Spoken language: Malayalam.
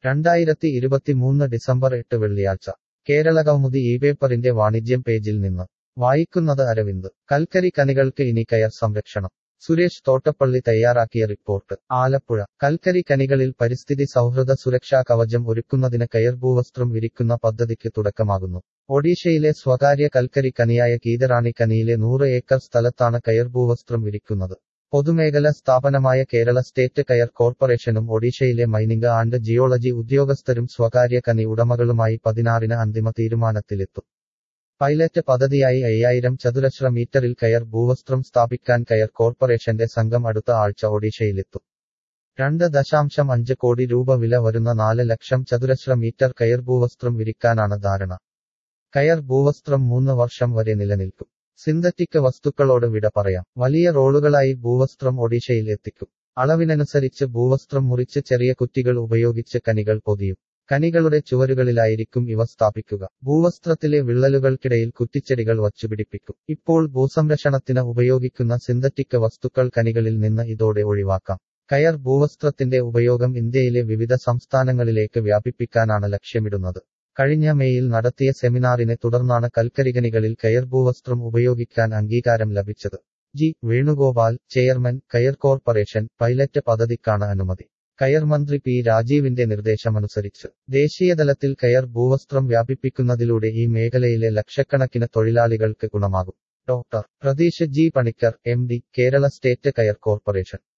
രണ്ടായിരത്തി ഇരുപത്തിമൂന്ന് ഡിസംബർ എട്ട് വെള്ളിയാഴ്ച കേരള കൗമുദി ഈ പേപ്പറിന്റെ വാണിജ്യം പേജിൽ നിന്ന് വായിക്കുന്നത് അരവിന്ദ് കൽക്കരി കനികൾക്ക് ഇനി കയർ സംരക്ഷണം സുരേഷ് തോട്ടപ്പള്ളി തയ്യാറാക്കിയ റിപ്പോർട്ട് ആലപ്പുഴ കൽക്കരി കനികളിൽ പരിസ്ഥിതി സൗഹൃദ സുരക്ഷാ കവചം ഒരുക്കുന്നതിന് കയർ ഭൂവസ്ത്രം വിരിക്കുന്ന പദ്ധതിക്ക് തുടക്കമാകുന്നു ഒഡീഷയിലെ സ്വകാര്യ കൽക്കരി കനിയായ കീതറാണി കനിയിലെ നൂറ് ഏക്കർ സ്ഥലത്താണ് കയർ ഭൂവസ്ത്രം വിരിക്കുന്നത് പൊതുമേഖല സ്ഥാപനമായ കേരള സ്റ്റേറ്റ് കയർ കോർപ്പറേഷനും ഒഡീഷയിലെ മൈനിംഗ് ആൻഡ് ജിയോളജി ഉദ്യോഗസ്ഥരും സ്വകാര്യ കനി ഉടമകളുമായി പതിനാറിന് അന്തിമ തീരുമാനത്തിലെത്തും പൈലറ്റ് പദ്ധതിയായി അയ്യായിരം ചതുരശ്ര മീറ്ററിൽ കയർ ഭൂവസ്ത്രം സ്ഥാപിക്കാൻ കയർ കോർപ്പറേഷന്റെ സംഘം അടുത്ത ആഴ്ച ഒഡീഷയിലെത്തും രണ്ട് ദശാംശം അഞ്ച് കോടി രൂപ വില വരുന്ന നാല് ലക്ഷം ചതുരശ്ര മീറ്റർ കയർ ഭൂവസ്ത്രം വിരിക്കാനാണ് ധാരണ കയർ ഭൂവസ്ത്രം മൂന്ന് വർഷം വരെ നിലനിൽക്കും സിന്തറ്റിക് വസ്തുക്കളോട് വിട പറയാം വലിയ റോളുകളായി ഭൂവസ്ത്രം ഒഡീഷയിൽ എത്തിക്കും അളവിനനുസരിച്ച് ഭൂവസ്ത്രം മുറിച്ച് ചെറിയ കുറ്റികൾ ഉപയോഗിച്ച് കനികൾ പൊതിയും കനികളുടെ ചുവരുകളിലായിരിക്കും ഇവ സ്ഥാപിക്കുക ഭൂവസ്ത്രത്തിലെ വിള്ളലുകൾക്കിടയിൽ കുറ്റിച്ചെടികൾ വച്ചുപിടിപ്പിക്കും ഇപ്പോൾ ഭൂസംരക്ഷണത്തിന് ഉപയോഗിക്കുന്ന സിന്തറ്റിക് വസ്തുക്കൾ കനികളിൽ നിന്ന് ഇതോടെ ഒഴിവാക്കാം കയർ ഭൂവസ്ത്രത്തിന്റെ ഉപയോഗം ഇന്ത്യയിലെ വിവിധ സംസ്ഥാനങ്ങളിലേക്ക് വ്യാപിപ്പിക്കാനാണ് ലക്ഷ്യമിടുന്നത് കഴിഞ്ഞ മേയിൽ നടത്തിയ സെമിനാറിനെ തുടർന്നാണ് കൽക്കരികനികളിൽ കയർ ഭൂവസ്ത്രം ഉപയോഗിക്കാൻ അംഗീകാരം ലഭിച്ചത് ജി വേണുഗോപാൽ ചെയർമാൻ കയർ കോർപ്പറേഷൻ പൈലറ്റ് പദ്ധതിക്കാണ് അനുമതി കയർ മന്ത്രി പി രാജീവിന്റെ നിർദ്ദേശമനുസരിച്ച് ദേശീയതലത്തിൽ കയർ ഭൂവസ്ത്രം വ്യാപിപ്പിക്കുന്നതിലൂടെ ഈ മേഖലയിലെ ലക്ഷക്കണക്കിന് തൊഴിലാളികൾക്ക് ഗുണമാകും doctor Pratheesh G Panicker M D Kerala state കയർ കോർപ്പറേഷൻ